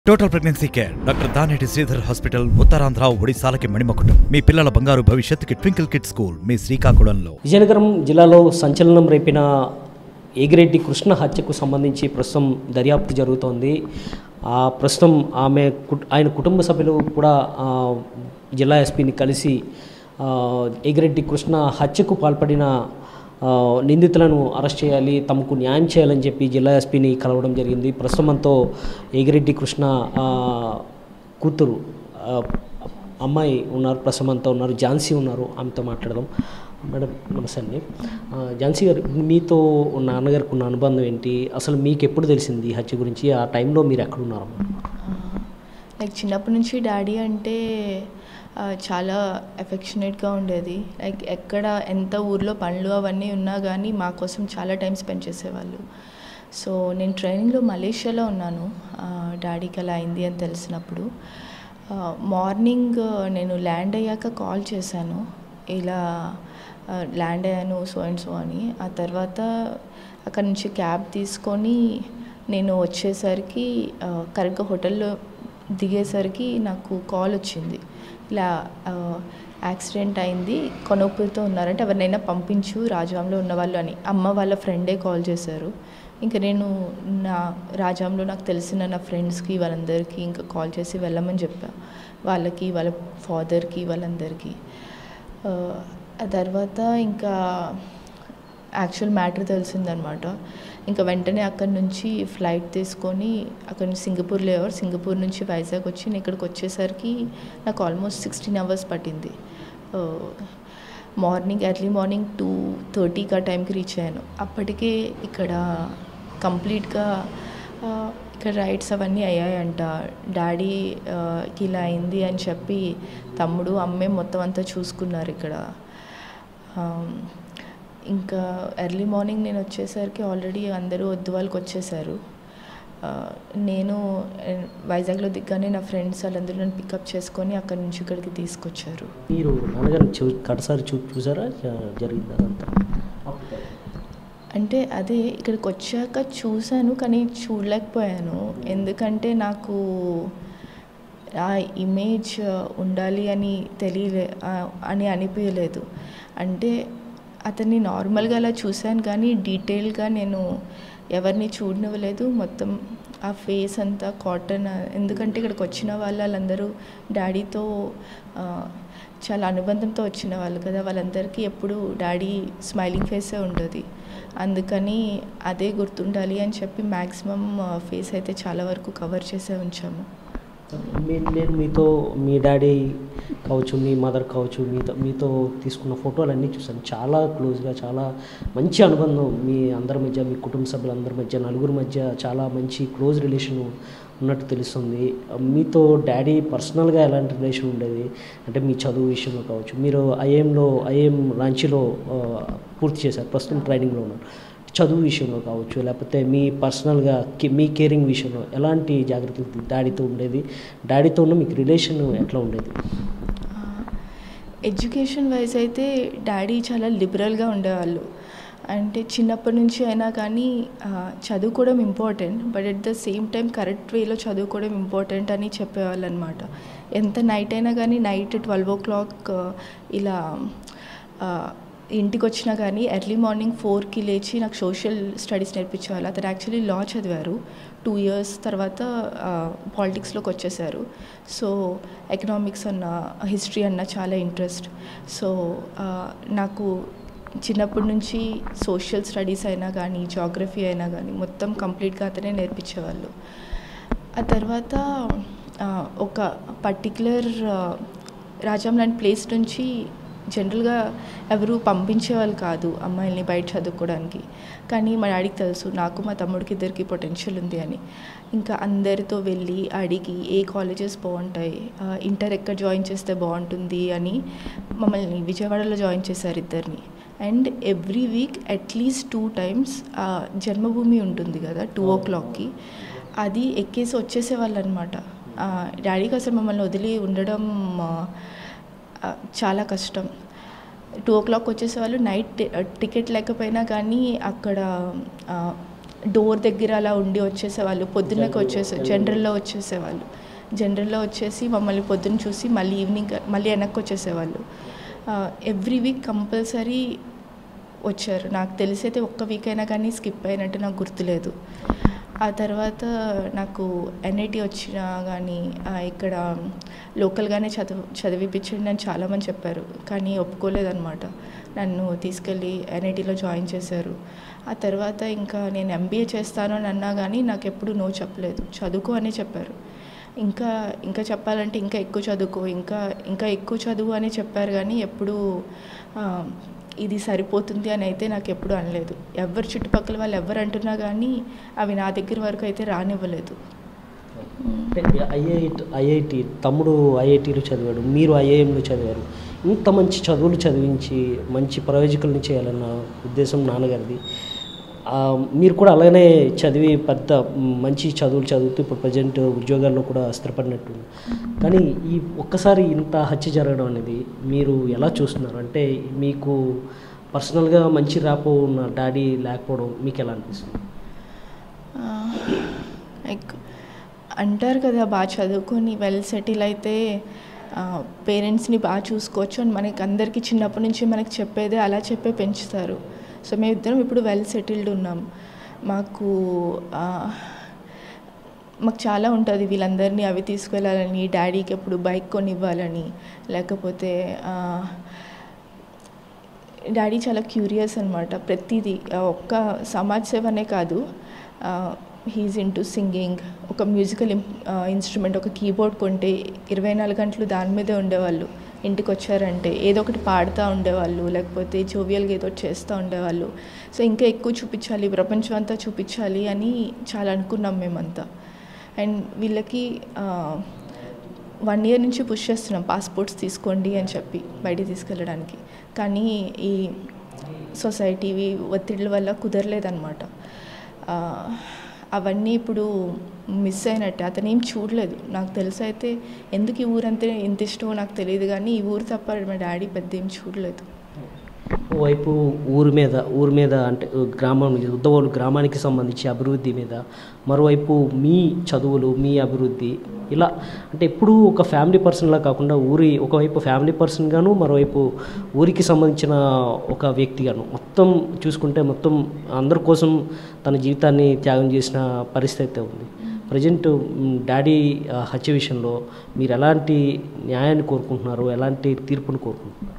total pregnancy care doctor Daneti Sridhar hospital Uttarandhra ఒడిశాలకి మణిమకుటం మీ పిల్లల బంగారు భవిష్యత్తుకి ట్వింకిల్ కిడ్ స్కూల్ మీ శ్రీకాకుళంలో విజయనగరం జిల్లాలో సంచలనం రేపిన ఏగిరెడ్డి కృష్ణ హత్యకు సంబంధించి ప్రస్తుతం దర్యాప్తు జరుగుతోంది ఆ ప్రస్తుతం ఆమె కుట్- ఆయన కుటుంబ సభ్యులు కూడా ఆ, జిల్లా ఎస్పీని కలిసి ఆ, ఏగిరెడ్డి కృష్ణ హత్యకు పాల్పడిన ఆ, నిందితులను అరెస్ట్ చేయాలి తమకు న్యాయం చేయాలని చెప్పి జిల్లా ఎస్పీని కలవడం జరిగింది ప్రస్తుతం మనతో ఏగిరెడ్డి కృష్ణ ఆ, కూతురు ఆ, అమ్మాయి ఉన్నారు ప్రసమంతో ఉన్నారు ఝాన్సీ ఉన్నారు ఆమెతో మాట్లాడదాం మేడం నమస్తే అండి ఆ, ఝాన్సీ గారు మీతో నాన్నగారికి ఉన్న అనుబంధం ఏంటి అసలు మీకు ఎప్పుడు తెలిసింది ఈ హత్య గురించి ఆ టైంలో మీరు ఎక్కడ ఉన్నారు లైక్ చిన్నప్పటి నుంచి డాడీ అంటే ఆ, చాలా ఎఫెక్షనేట్గా ఉండేది లైక్ ఎక్కడ ఎంత ఊర్లో పనులు అవన్నీ ఉన్నా కానీ మా కోసం చాలా టైం స్పెండ్ చేసేవాళ్ళు సో నేను ట్రైనింగ్లో మలేషియాలో ఉన్నాను ఆ, డాడీకి అలా అయింది అని తెలిసినప్పుడు ఆ, మార్నింగ్ నేను ల్యాండ్ అయ్యాక కాల్ చేశాను ఇలా ఆ, ల్యాండ్ అయ్యాను సో అండ్ సో అని ఆ తర్వాత అక్కడ నుంచి క్యాబ్ తీసుకొని నేను వచ్చేసరికి ఆ, కరెక్ట్గా హోటల్లో దిగేసరికి నాకు కాల్ వచ్చింది ఇలా ఆ, యాక్సిడెంట్ అయింది కొనొప్పుతో ఉన్నారంటే ఎవరినైనా పంపించు రాజాంలో ఉన్నవాళ్ళు అని అమ్మ వాళ్ళ ఫ్రెండే కాల్ చేశారు ఇంకా నేను నా రాజాంలో నాకు తెలిసిన నా ఫ్రెండ్స్కి వాళ్ళందరికీ ఇంకా కాల్ చేసి వెళ్ళమని చెప్పా వాళ్ళకి వాళ్ళ ఫాదర్కి వాళ్ళందరికీ ఆ, ఆ తర్వాత ఇంకా యాక్చువల్ మ్యాటర్ తెలిసిందనమాట ఇంకా వెంటనే అక్కడి నుంచి ఫ్లైట్ తీసుకొని అక్కడ నుంచి సింగపూర్ లేవర్ సింగపూర్ నుంచి వైజాగ్ వచ్చి నేను ఇక్కడికి వచ్చేసరికి నాకు ఆల్మోస్ట్ సిక్స్టీన్ అవర్స్ పట్టింది మార్నింగ్ ఎర్లీ మార్నింగ్ టూ థర్టీకి ఆ టైంకి రీచ్ అయ్యాను అప్పటికే ఇక్కడ కంప్లీట్గా ఆ, ఇక్కడ రైడ్స్ అవన్నీ అయ్యాయంట డాడీ ఆ, కి ఇలా అయింది అని చెప్పి తమ్ముడు అమ్మే మొత్తం అంతా చూసుకున్నారు ఇక్కడ ఆమ్, ఇంకా ఎర్లీ మార్నింగ్ నేను వచ్చేసరికి ఆల్రెడీ అందరూ వద్దు వాళ్ళకి వచ్చేసారు ఆ, నేను ఆ, వైజాగ్లో దిగ్గానే నా ఫ్రెండ్స్ వాళ్ళందరూ నన్ను పికప్ చేసుకొని అక్కడి నుంచి ఇక్కడికి తీసుకొచ్చారు మీరు నాన్నగారిని చూ కడసారి చూ చూసారా జ- జరిగిందా అదంతా అంటే అదే ఇక్కడికి వచ్చాక చూశాను కానీ చూడలేకపోయాను ఎందుకంటే నాకు ఆ ఇమేజ్ ఉండాలి అని తెలియలే ఆ, అని అనిపించలేదు అంటే అతన్ని నార్మల్గా అలా చూశాను కానీ డీటెయిల్గా నేను ఎవరిని చూడనివ్వలేదు మొత్తం ఆ ఫేస్ అంతా కాటన్ ఎందుకంటే ఇక్కడికి వచ్చిన వాళ్ళు వాళ్ళందరూ డాడీతో ఆ, చాలా అనుబంధంతో వచ్చిన వాళ్ళు కదా వాళ్ళందరికీ ఎప్పుడు డాడీ స్మైలింగ్ ఫేసే ఉంటుంది అందుకని అదే గుర్తుండాలి అని చెప్పి మ్యాక్సిమం ఫేస్ అయితే చాలా వరకు కవర్ చేసే ఉంచాము మీ- నేను మీతో మీ డాడీ కావచ్చు మీ మదర్ కావచ్చు మీతో మీతో తీసుకున్న ఫోటోలు అన్నీ చూసాను చాలా క్లోజ్గా చాలా మంచి అనుబంధం మీ అందరి మధ్య మీ కుటుంబ సభ్యులందరి మధ్య నలుగురి మధ్య చాలా మంచి క్లోజ్ రిలేషన్ ఉన్నట్టు తెలుస్తుంది మీతో డాడీ పర్సనల్గా ఎలాంటి రిలేషన్ ఉండేది అంటే మీ చదువు విషయంలో కావచ్చు మీరు ఐఏఎంలో ఐఏఎం రాంచీలో ఆ, పూర్తి చేశారు ప్రస్తుతం ట్రైనింగ్లో ఉన్నారు చదువు విషయంలో కావచ్చు లేకపోతే మీ పర్సనల్గా కి- మీ కేరింగ్ విషయంలో ఎలాంటి జాగ్రత్తలు డాడీతో ఉండేది డాడీతో ఉన్న మీకు రిలేషన్ ఎట్లా ఉండేది ఎడ్యుకేషన్ వైజ్ అయితే డాడీ చాలా లిబరల్గా ఉండేవాళ్ళు అంటే చిన్నప్పటి నుంచి అయినా కానీ ఆ, చదువుకోవడం important but at the same time correct వేలో చదువుకోవడం ఇంపార్టెంట్ అని చెప్పేవాళ్ళు అనమాట ఎంత నైట్ అయినా కానీ నైట్ ట్వెల్వ్ ఓ క్లాక్ ఇలా ఆ, ఇంటికి వచ్చినా కానీ ఎర్లీ మార్నింగ్ ఫోర్కి లేచి నాకు సోషల్ స్టడీస్ నేర్పించేవాళ్ళు అతను యాక్చువల్లీ లా చదివారు టూ ఇయర్స్ తర్వాత పాలిటిక్స్లోకి వచ్చేసారు సో ఎకనామిక్స్ అన్న హిస్టరీ అన్న చాలా ఇంట్రెస్ట్ సో ఆ, నాకు చిన్నప్పటి నుంచి సోషల్ స్టడీస్ అయినా కానీ జాగ్రఫీ అయినా కానీ మొత్తం కంప్లీట్గా అతనే నేర్పించేవాళ్ళు ఆ తర్వాత ఆ, ఒక పర్టికులర్ రాజాం లాంటి ప్లేస్ నుంచి జనరల్గా ఎవరు పంపించేవాళ్ళు కాదు అమ్మాయిల్ని బయట చదువుకోవడానికి కానీ మా డాడీకి తెలుసు నాకు మా తమ్ముడికి ఇద్దరికి పొటెన్షియల్ ఉంది అని ఇంకా అందరితో వెళ్ళి అడిగి ఏ కాలేజెస్ బాగుంటాయి ఆ, ఇంటర్ ఎక్కడ జాయిన్ చేస్తే బాగుంటుంది అని మమ్మల్ని విజయవాడలో జాయిన్ చేశారు ఇద్దరిని and every week at least two times Janmabhoomi ఉంటుంది కదా టూ ఓ క్లాక్కి అది ఎక్కేసి వచ్చేసేవాళ్ళు అనమాట డాడీకి అసలు మమ్మల్ని వదిలి ఉండడం ఆ, ఆ, చాలా కష్టం టూ ఓ క్లాక్ వచ్చేసేవాళ్ళు నైట్ టి- టికెట్ లేకపోయినా కానీ అక్కడ ఆ, డోర్ దగ్గర అలా ఉండి వచ్చేసేవాళ్ళు పొద్దున్నకి వచ్చేసే జనరల్లో వచ్చేసేవాళ్ళు జనరల్లో వచ్చేసి మమ్మల్ని పొద్దున్న చూసి మళ్ళీ ఈవినింగ్ మళ్ళీ వెనక్కి వచ్చేసేవాళ్ళు ఎవ్రీ వీక్ కంపల్సరీ వచ్చారు నాకు తెలిసి అయితే ఒక్క వీక్ అయినా కానీ స్కిప్ అయినట్టు నాకు గుర్తులేదు ఆ తర్వాత నాకు ఎన్ఐటి వచ్చినా కానీ ఆ, ఇక్కడ లోకల్గానే చదువు చదివిపించండి అని చాలామంది చెప్పారు కానీ ఒప్పుకోలేదన్నమాట నన్ను తీసుకెళ్ళి ఎన్ఐటిలో జాయిన్ చేశారు ఆ తర్వాత ఇంకా నేను ఎంబీఏ చేస్తాను అని అన్నా కానీ నాకు ఎప్పుడు నో చెప్పలేదు చదువుకో అనే చెప్పారు ఇంకా ఇంకా చెప్పాలంటే ఇంకా ఎక్కువ చదువుకో ఇంకా ఇంకా ఎక్కువ చదువు అని చెప్పారు కానీ ఎప్పుడు ఇది సరిపోతుంది అని అయితే నాకు ఎప్పుడు అనలేదు ఎవరు చుట్టుపక్కల వాళ్ళు ఎవరు అంటున్నా కానీ అవి నా దగ్గర వరకు అయితే రానివ్వలేదు అంటే ఐఐటి ఐఐటి తమ్ముడు ఐఐటీలో చదివాడు మీరు ఐఐఎంలో చదివారు ఇంత మంచి చదువులు చదివించి మంచి ప్రయోజకుల్ని చేయాలన్న ఉద్దేశం నాన్నగారిది ఆ, మీరు కూడా అలానే చదివి పెద్ద మ్, మంచి చదువులు చదువుతూ ఇప్పుడు ప్రజెంట్ ఉద్యోగాల్లో కూడా స్థిరపడినట్టు కానీ ఈ ఒక్కసారి ఇంత హత్య జరగడం అనేది మీరు ఎలా చూస్తున్నారు అంటే మీకు పర్సనల్గా మంచి ర్యాపో ఉన్న డాడీ లేకపోవడం మీకు ఎలా అనిపిస్తుంది లైక్ అంటారు కదా బాగా చదువుకొని వెల్ సెటిల్ అయితే పేరెంట్స్ని బాగా చూసుకోవచ్చు అని మనకి అందరికీ చిన్నప్పటి నుంచి మనకి చెప్పేదే అలా చెప్పే పెంచుతారు సో మేము ఇద్దరం ఇప్పుడు వెల్ సెటిల్డ్ ఉన్నాం మాకు ఆ, మాకు చాలా ఉంటుంది వీళ్ళందరినీ అవి తీసుకెళ్ళాలని డాడీకి ఎప్పుడు బైక్ కొనివ్వాలని లేకపోతే ఆ, డాడీ చాలా క్యూరియస్ అనమాట ప్రతిదీ ఆ, ఒక్క సమాజ్ సేవనే కాదు హీజ్ ఇన్ టు సింగింగ్ ఒక మ్యూజికల్ ఇన్స్ట్రుమెంట్ ఒక కీబోర్డ్ కొంటే ఇరవై నాలుగు గంటలు దాని మీదే ఉండేవాళ్ళు ఇంటికి వచ్చారంటే ఏదో ఒకటి పాడుతూ ఉండేవాళ్ళు లేకపోతే జోవియల్గా ఏదో ఒకటి చేస్తూ ఉండేవాళ్ళు సో ఇంకా ఎక్కువ చూపించాలి ప్రపంచం అంతా చూపించాలి అని చాలా అనుకున్నాం మేమంతా అండ్ వీళ్ళకి వన్ ఇయర్ నుంచి పుష్ చేస్తున్నాం పాస్పోర్ట్స్ తీసుకోండి అని చెప్పి బయటికి తీసుకెళ్ళడానికి కానీ ఈ సొసైటీవి ఒత్తిళ్ళ వల్ల కుదరలేదన్నమాట ఆ, అవన్నీ ఇప్పుడు మిస్ అయినట్టే అతను ఏం చూడలేదు నాకు తెలిసి అయితే ఎందుకు ఈ ఊరంతే ఇంత ఇష్టమో నాకు తెలియదు కానీ ఈ ఊరు తప్ప మా డాడీ పెద్ద ఏం చూడలేదు ఓవైపు ఊరి మీద ఊరి మీద అంటే గ్రామం ఉద్దవోలు గ్రామానికి సంబంధించి అభివృద్ధి మీద మరోవైపు మీ చదువులు మీ అభివృద్ధి ఇలా అంటే ఎప్పుడూ ఒక ఫ్యామిలీ పర్సన్లా కాకుండా ఊరి ఒకవైపు ఫ్యామిలీ పర్సన్గాను మరోవైపు ఊరికి సంబంధించిన ఒక వ్యక్తిగాను మొత్తం చూసుకుంటే మొత్తం అందరి కోసం తన జీవితాన్ని త్యాగం చేసిన పరిస్థితి అయితే ఉంది ప్రజెంట్ డాడీ ఆ, హత్య విషయంలో మీరు ఎలాంటి న్యాయాన్ని కోరుకుంటున్నారు ఎలాంటి తీర్పును కోరుకుంటున్నారు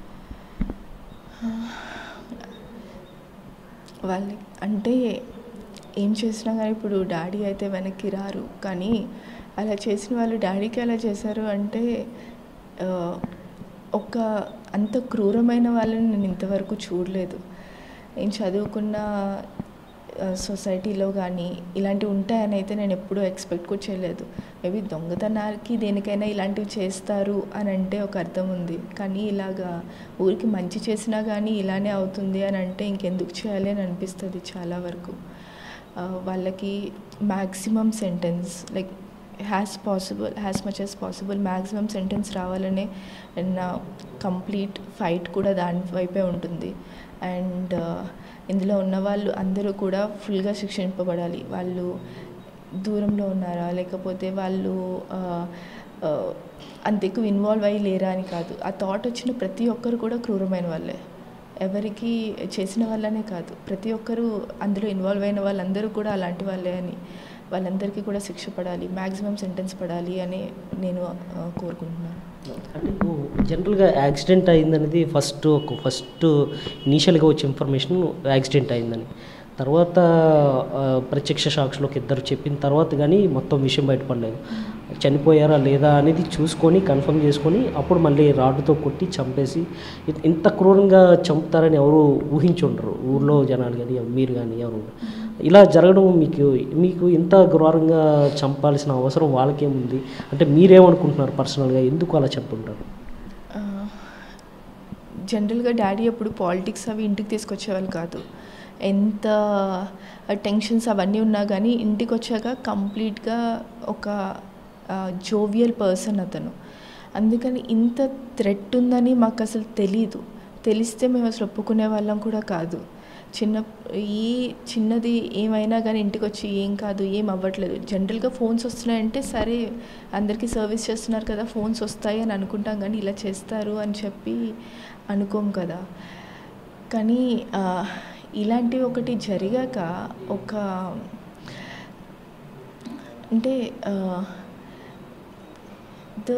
వాళ్ళకి అంటే ఏం చేసినా కానీ ఇప్పుడు డాడీ అయితే వెనక్కి రారు కానీ అలా చేసిన వాళ్ళు డాడీకి అలా చేశారు అంటే ఆ, ఒక అంత క్రూరమైన వాళ్ళని నేను ఇంతవరకు చూడలేదు నేను చదువుకున్న ఆ, సొసైటీలో కానీ ఇలాంటివి ఉంటాయని అయితే నేను ఎప్పుడూ ఎక్స్పెక్ట్ కూడా చేయలేదు మేబీ దొంగతనానికి దేనికైనా ఇలాంటివి చేస్తారు అని అంటే ఒక అర్థం ఉంది కానీ ఇలాగా ఊరికి మంచి చేసినా కానీ ఇలానే అవుతుంది అని అంటే ఇంకెందుకు చేయాలి అని అనిపిస్తుంది చాలా వరకు ఆ, వాళ్ళకి maximum sentence like as possible as much as possible maximum sentence రావాలనే నా కంప్లీట్ ఫైట్ కూడా దాని వైపే ఉంటుంది అండ్ ఇందులో ఉన్న వాళ్ళు అందరూ కూడా ఫుల్గా శిక్షింపబడాలి వాళ్ళు దూరంలో ఉన్నారా లేకపోతే వాళ్ళు ఆ, ఆ, అంత ఎక్కువ ఇన్వాల్వ్ అయ్యి లేరా అని కాదు ఆ థాట్ వచ్చిన ప్రతి ఒక్కరు కూడా క్రూరమైన వాళ్ళే ఎవరికి చేసిన వాళ్ళనే కాదు ప్రతి ఒక్కరూ అందులో ఇన్వాల్వ్ అయిన వాళ్ళందరూ కూడా అలాంటి వాళ్ళే అని వాళ్ళందరికీ కూడా శిక్ష పడాలి మ్యాక్సిమం సెంటెన్స్ పడాలి అని నేను ఆ, కోరుకుంటున్నాను అంటే ఇప్పుడు జనరల్గా యాక్సిడెంట్ అయిందనేది ఫస్ట్ ఒక ఫస్ట్ ఇనీషియల్గా వచ్చే ఇన్ఫర్మేషన్ యాక్సిడెంట్ అయిందని తర్వాత ఆ, ప్రత్యక్ష సాక్షులకు ఇద్దరు చెప్పిన తర్వాత కానీ మొత్తం విషయం బయటపడలేదు చనిపోయారా లేదా అనేది చూసుకొని కన్ఫర్మ్ చేసుకొని అప్పుడు మళ్ళీ రాడ్డుతో కొట్టి చంపేసి ఇ- ఇంత క్రూరంగా చంపుతారని ఎవరు ఊహించుండరు ఊర్లో జనాలు కానీ మీరు కానీ ఎవరు ఇలా జరగడం మీకు మీకు ఇంత ఘోరంగా చంపాల్సిన అవసరం వాళ్ళకేముంది అంటే మీరేమనుకుంటున్నారు పర్సనల్గా ఎందుకు అలా చెప్తుంటారు ఆ, జనరల్గా డాడీ అప్పుడు పాలిటిక్స్ అవి ఇంటికి తీసుకొచ్చేవాళ్ళు కాదు ఎంత టెన్షన్స్ అవన్నీ ఉన్నా కానీ ఇంటికి వచ్చాక కంప్లీట్గా ఒక జోవియల్ పర్సన్ అతను అందుకని ఇంత థ్రెట్ ఉందని మాకు అసలు తెలీదు తెలిస్తే మేము అసలు ఒప్పుకునే వాళ్ళం కూడా కాదు చిన్న ఈ చిన్నది ఏమైనా కానీ ఇంటికి వచ్చి ఏం కాదు ఏం అవ్వట్లేదు జనరల్గా ఫోన్స్ వస్తున్నాయంటే సరే అందరికీ సర్వీస్ చేస్తున్నారు కదా ఫోన్స్ వస్తాయి అని అనుకుంటాం కానీ ఇలా చేస్తారు అని చెప్పి అనుకోం కదా కానీ ఆ, ఇలాంటివి ఒకటి జరిగాక ఒక అంటే ద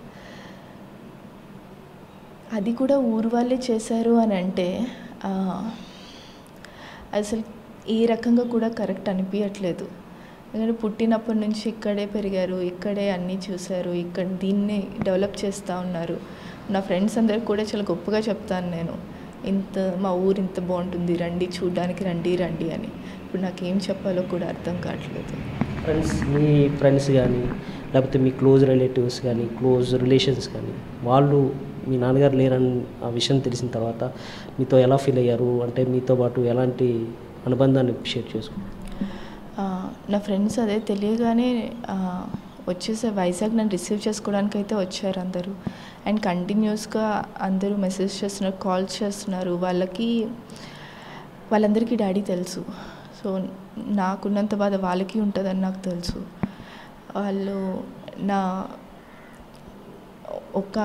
అది కూడా ఊరు వాళ్ళే చేశారు అని అంటే ఆ, అసలు ఏ రకంగా కూడా కరెక్ట్ అనిపించట్లేదు ఎందుకంటే పుట్టినప్పటి నుంచి ఇక్కడే పెరిగారు ఇక్కడే అన్నీ చూశారు ఇక్కడ దీన్ని డెవలప్ చేస్తూ ఉన్నారు నా ఫ్రెండ్స్ అందరికి కూడా చాలా గొప్పగా చెప్తాను నేను ఇంత మా ఊరు ఇంత బాగుంటుంది రండి చూడడానికి రండి రండి అని ఇప్పుడు నాకేం చెప్పాలో కూడా అర్థం కావట్లేదు ఫ్రెండ్స్ మీ ఫ్రెండ్స్ కానీ లేకపోతే మీ క్లోజ్ రిలేటివ్స్ కానీ క్లోజ్ రిలేషన్స్ కానీ వాళ్ళు మీ నాన్నగారు లేరని ఆ విషయం తెలిసిన తర్వాత మీతో ఎలా ఫీల్ అయ్యారు అంటే మీతో పాటు ఎలాంటి అనుబంధాన్ని షేర్ చేసుకున్నారు ఆ, నా ఫ్రెండ్స్ అదే తెలియగానే ఆ, వచ్చేసే వైజాగ్ నన్ను రిసీవ్ చేసుకోవడానికి అయితే వచ్చారు అందరూ అండ్ కంటిన్యూస్గా అందరూ మెసేజ్ చేస్తున్నారు కాల్ చేస్తున్నారు వాళ్ళకి వాళ్ళందరికీ డాడీ తెలుసు సో నాకున్నంత బాధ వాళ్ళకి ఉంటుందని నాకు తెలుసు వాళ్ళు నా ఒక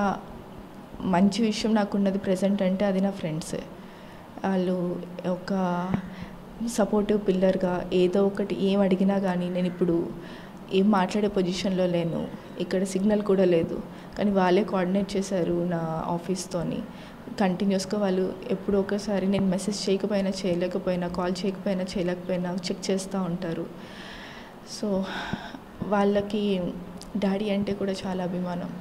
మంచి విషయం నాకున్నది ప్రజెంట్ అంటే అది నా ఫ్రెండ్సే వాళ్ళు ఒక సపోర్టివ్ పిల్లర్గా ఏదో ఒకటి ఏం అడిగినా కానీ నేను ఇప్పుడు ఏం మాట్లాడే పొజిషన్లో లేను ఇక్కడ సిగ్నల్ కూడా లేదు కానీ వాళ్ళే కోఆర్డినేట్ చేశారు నా ఆఫీస్తోని కంటిన్యూస్గా వాళ్ళు ఎప్పుడు ఒకసారి నేను మెసేజ్ చేయకపోయినా చేయలేకపోయినా కాల్ చేయకపోయినా చేయలేకపోయినా చెక్ చేస్తూ ఉంటారు సో వాళ్ళకి డాడీ అంటే కూడా చాలా అభిమానం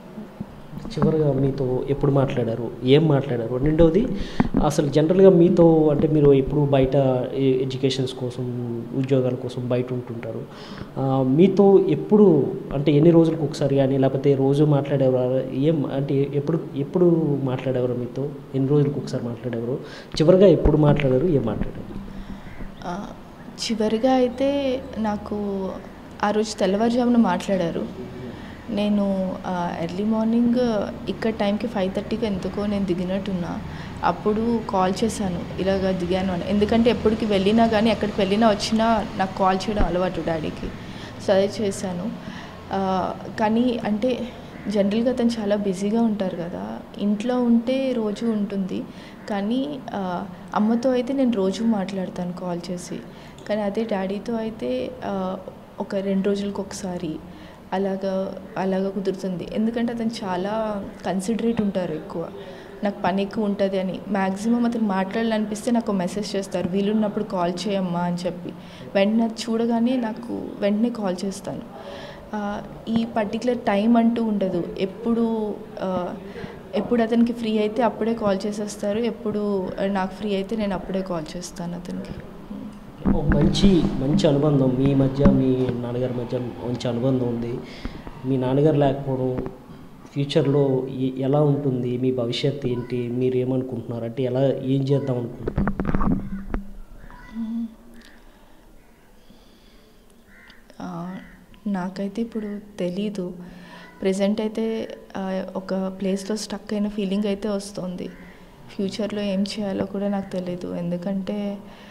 చివరిగా మీతో ఎప్పుడు మాట్లాడారు ఏం మాట్లాడారు రెండవది అసలు జనరల్గా మీతో అంటే మీరు ఎప్పుడు బయట ఎ- ఎడ్యుకేషన్స్ కోసం ఉద్యోగాల కోసం బయట ఉంటుంటారు ఆ, మీతో ఎప్పుడు అంటే ఎన్ని రోజులకు ఒకసారి కానీ లేకపోతే రోజు మాట్లాడేవారు ఏం అంటే ఎప్పుడు ఎప్పుడు మాట్లాడేవారు మీతో ఎన్ని రోజులకు ఒకసారి మాట్లాడేవారు చివరిగా ఎప్పుడు మాట్లాడారు ఏం మాట్లాడారు ఆ, చివరిగా అయితే నాకు ఆ రోజు తెల్లవారుజామున మాట్లాడారు నేను ఎర్లీ మార్నింగ్ ఇక్కడ టైంకి ఫైవ్ థర్టీకి ఎందుకో నేను దిగినట్టున్నా అప్పుడు కాల్ చేశాను ఇలాగ దిగాను అని ఎందుకంటే ఎప్పటికి వెళ్ళినా కానీ ఎక్కడికి వెళ్ళినా వచ్చినా నాకు కాల్ చేయడం అలవాటు డాడీకి సో అదే చేశాను ఆ, కానీ అంటే జనరల్గా అతను చాలా బిజీగా ఉంటారు కదా ఇంట్లో ఉంటే రోజు ఉంటుంది కానీ ఆ, అమ్మతో అయితే నేను రోజు మాట్లాడతాను కాల్ చేసి కానీ అదే డాడీతో అయితే ఆ, ఒక రెండు రోజులకు ఒకసారి అలాగా అలాగా కుదురుతుంది ఎందుకంటే అతను చాలా కన్సిడరేట్ ఉంటారు ఎక్కువ నాకు పని ఎక్కువ ఉంటుంది అని మ్యాక్సిమం అతను మాట్లాడాలనిపిస్తే నాకు మెసేజ్ చేస్తారు వీలున్నప్పుడు కాల్ చేయమ్మా అని చెప్పి వెంటనే అది చూడగానే నాకు వెంటనే కాల్ చేస్తాను ఆ, ఈ పర్టికులర్ టైం అంటూ ఉండదు ఎప్పుడు ఆ, ఎప్పుడు అతనికి ఫ్రీ అయితే అప్పుడే కాల్ చేసేస్తారు ఎప్పుడు ఆ, నాకు ఫ్రీ అయితే నేను అప్పుడే కాల్ చేస్తాను అతనికి ఓ మంచి మంచి అనుబంధం మీ మధ్య మీ నాన్నగారి మధ్య మంచి అనుబంధం ఉంది మీ నాన్నగారు లేకపోవడం ఫ్యూచర్లో ఎ- ఎలా ఉంటుంది మీ భవిష్యత్తు ఏంటి మీరు ఏమనుకుంటున్నారు అంటే ఎలా ఏం చేద్దాం అనుకుంటున్నారు ఆ, నాకైతే ఇప్పుడు తెలీదు ప్రజెంట్ అయితే ఆ, ఒక ప్లేస్లో స్టక్ అయిన ఫీలింగ్ అయితే వస్తుంది ఫ్యూచర్లో ఏం చేయాలో కూడా నాకు తెలీదు ఎందుకంటే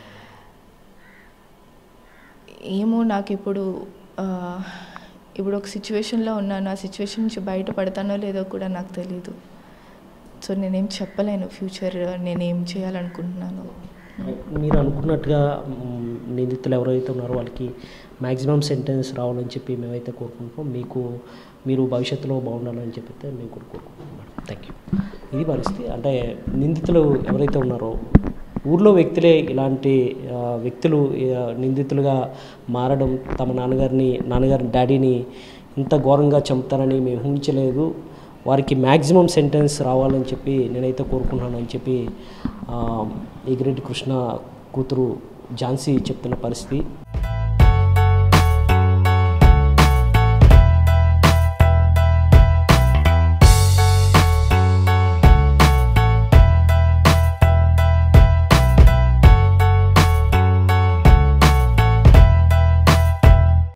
ఏమో నాకు ఇప్పుడు ఆ, ఇప్పుడు ఒక సిచ్యువేషన్లో ఉన్నాను ఆ సిచ్యువేషన్ నుంచి బయటపడతానో లేదో కూడా నాకు తెలీదు సో నేనేం చెప్పలేను ఫ్యూచర్ నేనేం చేయాలనుకుంటున్నాను మీరు అనుకున్నట్టుగా మ్, నిందితులు ఎవరైతే ఉన్నారో వాళ్ళకి మ్యాక్సిమం సెంటెన్స్ రావాలని చెప్పి మేమైతే కోరుకుంటున్నాం మీకు మీరు భవిష్యత్తులో బాగుండాలని చెప్పి మేము కూడా కోరుకుంటున్నాం మేడం థ్యాంక్ యూ ఇది పరిస్థితి అంటే నిందితులు ఎవరైతే ఉన్నారో ఊర్లో వ్యక్తులే ఇలాంటి ఆ, వ్యక్తులు ఆ, నిందితులుగా మారడం తమ నాన్నగారిని నాన్నగారి డాడీని ఇంత ఘోరంగా చంపుతారని మేము ఊహించలేదు వారికి మ్యాక్సిమం సెంటెన్స్ రావాలని చెప్పి నేనైతే కోరుకుంటున్నాను అని చెప్పి ఆ, ఎగిరెడ్డి కృష్ణ కూతురు ఝాన్సీ చెప్తున్న పరిస్థితి